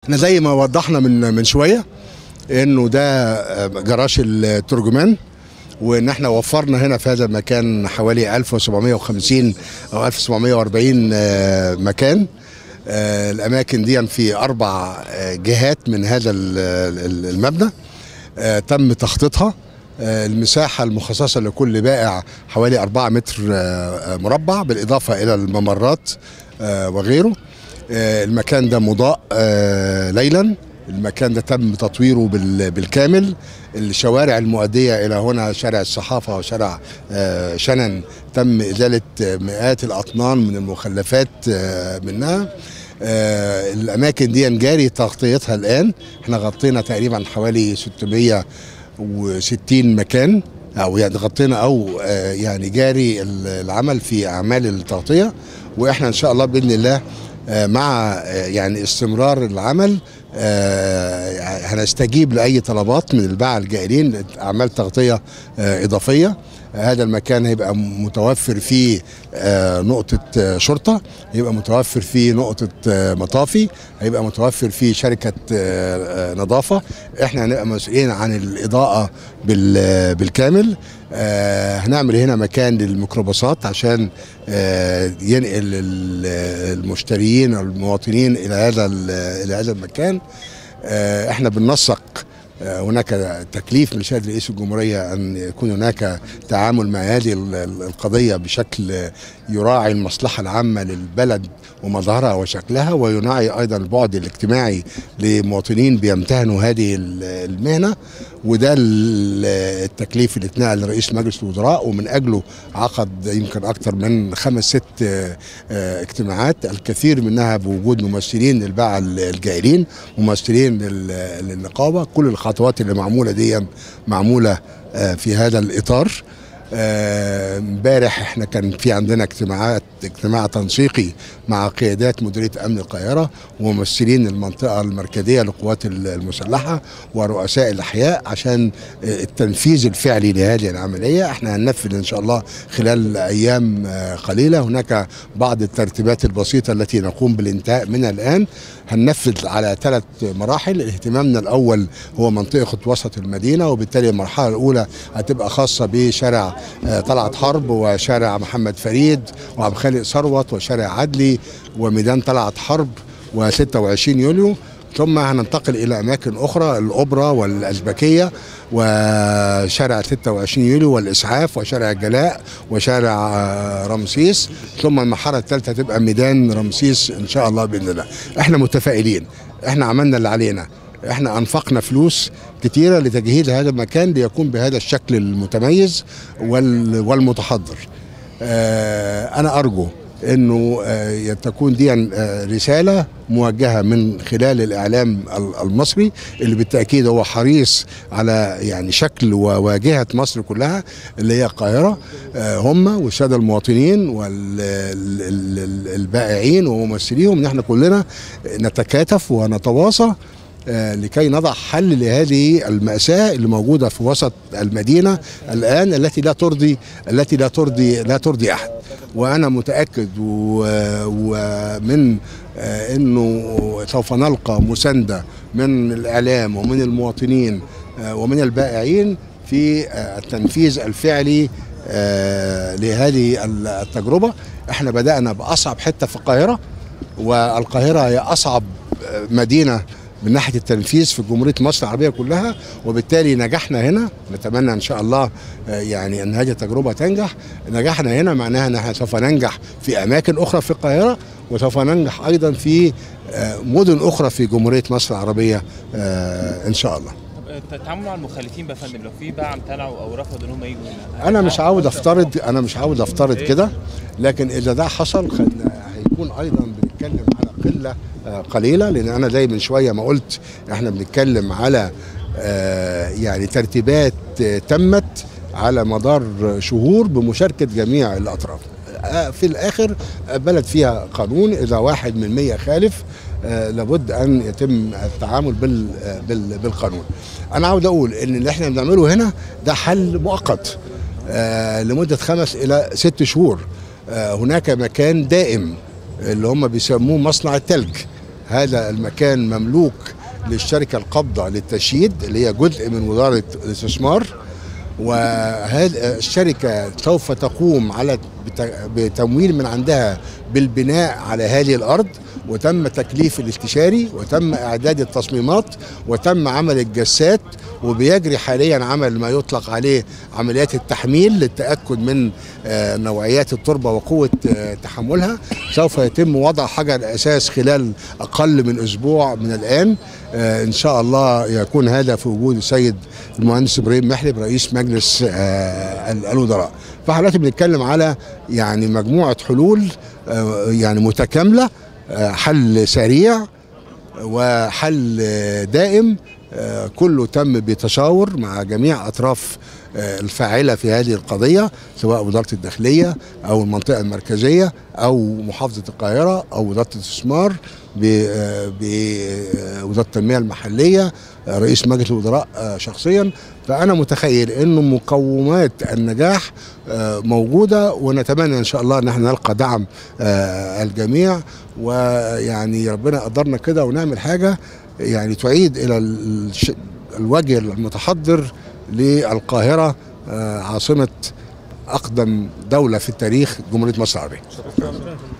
احنا زي ما وضحنا من من شويه انه ده جراج الترجمان وان احنا وفرنا هنا في هذا المكان حوالي 1750 او 1740 آه، مكان آه، الاماكن دي في اربع آه، جهات من هذا ال- ال- المبنى آه، تم تخطيطها آه، المساحة المخصصة لكل بائع حوالي 4 متر آه، آه، مربع بالإضافة إلى الممرات آه، وغيره آه، المكان ده مضاء آه، ليلا المكان ده تم تطويره بال- بالكامل الشوارع المؤدية إلى هنا شارع الصحافة وشارع آه، شنن تم إزالة آه، مئات الأطنان من المخلفات آه، منها آه، الأماكن دي جاري تغطيتها الآن احنا غطينا تقريبا حوالي 660 مكان او يعني غطينا او آه، يعني جاري ال- العمل في اعمال التغطيه واحنا ان شاء الله باذن الله آه، مع آه، يعني استمرار العمل آه، هنستجيب لاي طلبات من الباعة الجائرين اعمال تغطيه آه، اضافيه هذا المكان هيبقى متوفر فيه آه، نقطة آه، شرطة هيبقى متوفر فيه نقطة آه، مطافي هيبقى متوفر فيه شركة آه، آه، نظافة احنا هنبقى مسؤولين عن الإضاءة بال- بالكامل آه، هنعمل هنا مكان للميكروباصات عشان آه، ينقل ال- المشتريين أو المواطنين إلى هذا ال- إلى هذا المكان آه، احنا بننسق آه، هناك تكليف من سيد رئيس الجمهورية أن يكون هناك تعامل مع هذه ال- ال- القضية بشكل آه، يراعي المصلحة العامة للبلد ومظهرها وشكلها ويراعي أيضا البعد الاجتماعي لمواطنين بيمتهنوا هذه ال- المهنة وده ال- التكليف اللي اتنقل لرئيس مجلس الوزراء ومن أجله عقد يمكن أكثر من خمس ست آه، آه، اجتماعات الكثير منها بوجود ممثلين للباعة الجائلين ممثلين لل- للنقابة كل الخطوات اللي معمولة دي معمولة آه، في هذا الإطار آه، امبارح احنا كان في عندنا اجتماعات اجتماع تنسيقي مع قيادات مديريه امن القاهره وممثلين المنطقه المركزيه للقوات ال- المسلحه ورؤساء الاحياء عشان آه، التنفيذ الفعلي لهذه العمليه احنا هننفذ ان شاء الله خلال ايام آه، قليله هناك بعض الترتيبات البسيطه التي نقوم بالانتهاء منها الان هننفذ على ثلاث مراحل اهتمامنا الاول هو منطقه وسط المدينه وبالتالي المرحله الاولى هتبقى خاصه بشارع آه، طلعت حرب وشارع محمد فريد وعبد الخالق ثروت وشارع عدلي وميدان طلعت حرب و26 يوليو ثم هننتقل الى اماكن اخرى الاوبرا والازبكيه وشارع 26 يوليو والاسعاف وشارع الجلاء وشارع آه، رمسيس ثم المرحله الثالثه تبقى ميدان رمسيس ان شاء الله باذن الله احنا متفائلين احنا عملنا اللي علينا احنا انفقنا فلوس كتيره لتجهيز هذا المكان ليكون بهذا الشكل المتميز وال- والمتحضر آه، انا ارجو انه آه، تكون دي آه، رساله موجهه من خلال الاعلام ال- المصري اللي بالتاكيد هو حريص على يعني شكل وواجهه مصر كلها اللي هي القاهره آه، هم والساده المواطنين والبائعين وممثليهم ان احنا كلنا نتكاتف ونتواصى آه، لكي نضع حل لهذه المأساة اللي موجودة في وسط المدينة الآن التي لا ترضي التي لا ترضي لا ترضي أحد وأنا متأكد و- ومن آه، أنه سوف نلقى مساندة من الإعلام ومن المواطنين آه، ومن البائعين في آه، التنفيذ الفعلي آه، لهذه التجربة احنا بدأنا بأصعب حتة في القاهرة والقاهرة هي أصعب آه، مدينة من ناحيه التنفيذ في جمهوريه مصر العربيه كلها وبالتالي نجحنا هنا نتمنى ان شاء الله آه، يعني ان هذه التجربه تنجح نجحنا هنا معناها ان احنا سوف ننجح في اماكن اخرى في القاهره وسوف ننجح ايضا في آه، مدن اخرى في جمهوريه مصر العربيه آه، ان شاء الله طب التعامل مع المخالفين بقى يا فندم لو في باعة امتنعوا او رفضوا ان هم يجوا هنا انا مش عاوز افترض انا مش عاوز افترض كده لكن اذا ده حصل خد- هيكون ايضا بنتكلم على قله آه، قليله لان انا زي من شويه ما قلت احنا بنتكلم على آه، يعني ترتيبات آه، تمت على مدار شهور بمشاركه جميع الاطراف آه، في الاخر آه، بلد فيها قانون اذا واحد من مية خالف آه، لابد ان يتم التعامل بال آه، بال- بالقانون انا عاوز اقول ان اللي احنا بنعمله هنا ده حل مؤقت آه، لمده خمس الى ست شهور آه، هناك مكان دائم اللي هم بيسموه مصنع التلج هذا المكان مملوك للشركه القابضه للتشييد اللي هي جزء من وزاره الاستثمار وهذه الشركه سوف تقوم على بت- بتمويل من عندها بالبناء على هذه الارض وتم تكليف الاستشاري وتم اعداد التصميمات وتم عمل الجسات وبيجري حاليا عمل ما يطلق عليه عمليات التحميل للتاكد من آه، نوعيات التربه وقوه آه، تحملها سوف يتم وضع حجر الاساس خلال اقل من اسبوع من الان آه، ان شاء الله يكون هذا في وجود السيد المهندس ابراهيم محلب رئيس مجلس آه، ال- الوزراء فاحنا دلوقتي بنتكلم على يعني مجموعه حلول آه، يعني متكامله آه، حل سريع وحل آه، دائم آه، كله تم بتشاور مع جميع اطراف آه، الفاعله في هذه القضيه سواء وزاره الداخليه او المنطقه المركزيه او محافظه القاهره او وزاره الاستثمار ب- آه، بوزاره التنميه المحليه آه، رئيس مجلس الوزراء آه، شخصيا فانا متخيل انه مقومات النجاح آه، موجوده ونتمنى ان شاء الله ان احنا نلقى دعم آه، الجميع ويعني ربنا قدرنا كده ونعمل حاجه يعني تعيد الى الش- الوجه المتحضر للقاهره آه، عاصمه اقدم دوله في التاريخ جمهوريه مصر العربيه شكرا